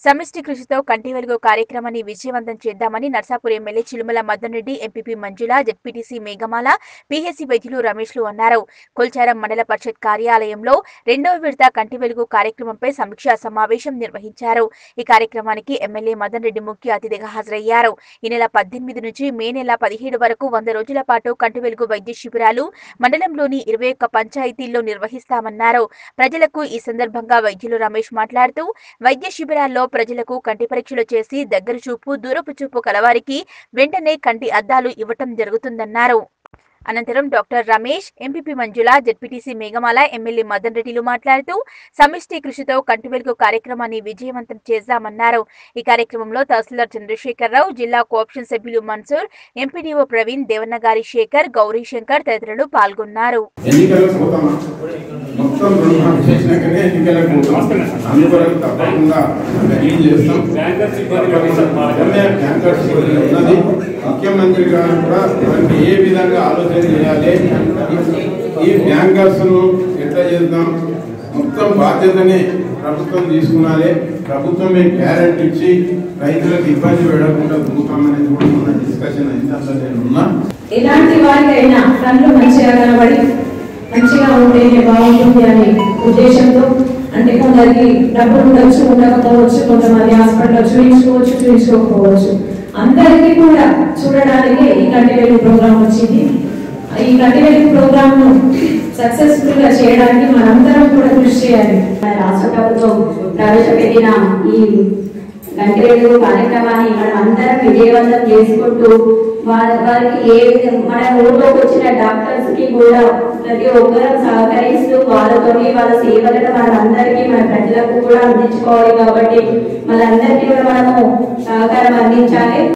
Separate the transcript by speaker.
Speaker 1: సమిష్టి కృషితో కంటి వెలుగు కార్యక్రమాన్ని విజయవంతం చేద్దామని Narsapur MLA Chilumala Madan Reddy MPP Manjula ZPTC Meghamala PHC వైద్యులు రమేష్లు అన్నారు కొల్చారం మండల పరిషత్ కార్యాలయంలో రెండవ విడత కంటి వెలుగు కార్యక్రమంపై సమీక్షా సమావేశం నిర్వహించారు ఈ కార్యక్రమానికి ఎమ్మెల్యే మదన్ రెడ్డి ముఖ్య అతిథిగా హాజరయ్యారు ఈ నెల పద్దెనిమిది నుంచి మే నెల పదిహేడు వరకు వంద రోజుల పాటు కంటి వెలుగు వైద్య శిబిరాలు మండలంలోని ఇరవై ఒక్క పంచాయతీల్లో నిర్వహిస్తామన్నారు ప్రజలకు ఈ సందర్భంగా వైద్యులు రమేష్ మాట్లాడుతూ వైద్య శిబిరాల్లో ప్రజలకు కంటి పరీక్షలు చేసి దగ్గర చూపు దూరపు చూపు కలవారికి వెంటనే కంటి అద్దాలు ఇవ్వటం జరుగుతుందన్నారు అనంతరం doctor Ramesh MPP Manjula ZPTC Meghamala MLA Madan రెడ్డిలు మాట్లాడుతూ సమిష్టి కృషితో కంటి వెలుగు కార్యక్రమాన్ని విజయవంతం చేశామన్నారు ఈ కార్యక్రమంలో తహసీల్దార్ చంద్రశేఖరరావు జిల్లా కోఆప్షన్ సభ్యులు మన్సూర్ ఎంపీడీఓ ప్రవీణ్ దేవన్నగారి శేఖర్ గౌరీ శంకర్ తదితరులు పాల్గొన్నారు
Speaker 2: ఎన్నికలకు పోతామా మొత్తం రుణం చేసినాకనే ఎన్నికలకు పోతాం అందువరకు తప్పకుండా ఏం చేస్తాం
Speaker 3: బ్యాంకర్స్ ఇబ్బంది పడుతున్నారు మా దగ్గర.
Speaker 2: ఎమ్మెల్యే బ్యాంకర్స్ ఉన్నది ముఖ్యమంత్రి గారు కూడా మనకి ఏ విధంగా ఆలోచన చేయాలి ఈ బ్యాంకర్స్ ను ఎట్లా చేద్దాం మొత్తం బాధ్యతని ప్రభుత్వం తీసుకున్నాలి ప్రభుత్వమే గ్యారెంటీ ఇచ్చి రైతులకు ఇబ్బంది పెట్టకుండా దూకామనేది కూడా మన డిస్కషన్ అయింది అందులో నేను ఉన్నా
Speaker 4: ఎలాంటి వారికైనా కళ్ళు మంచిగా కనబడి మంచిగా ఉంటేనే బాగుంటుంది అనే ఉద్దేశంతో అంటే కొందరికి డబ్బులు ఉండొచ్చు ఉండకపోవచ్చు కొంతమంది హాస్పిటల్ చూపించుకోవచ్చు చూపించుకోకపోవచ్చు అందరికీ కూడా చూడడానికి ఈ కంటి వెలుగు ప్రోగ్రామ్ వచ్చింది ఈ కంటి వెలుగు ప్రోగ్రామ్ ను సక్సెస్ఫుల్ గా చేయడానికి మనందరం కూడా కృషి చేయాలి
Speaker 5: మన రాష్ట్ర ప్రభుత్వం ప్రవేశపెట్టిన ఈ గంటిరేడు కార్యక్రమాన్ని మనం అందరం విజయవంతం చేసుకుంటూ వాళ్ళ వారికి ఏ విధంగా మన ఊర్లోకి వచ్చిన డాక్టర్స్ కి కూడా ప్రతి ఒక్కరం సహకరిస్తూ వాళ్ళతోని వాళ్ళ సేవలను మన అందరికీ మన ప్రజలకు కూడా అందించుకోవాలి కాబట్టి మనందరికీ కూడా మనము సహకారం అందించాలి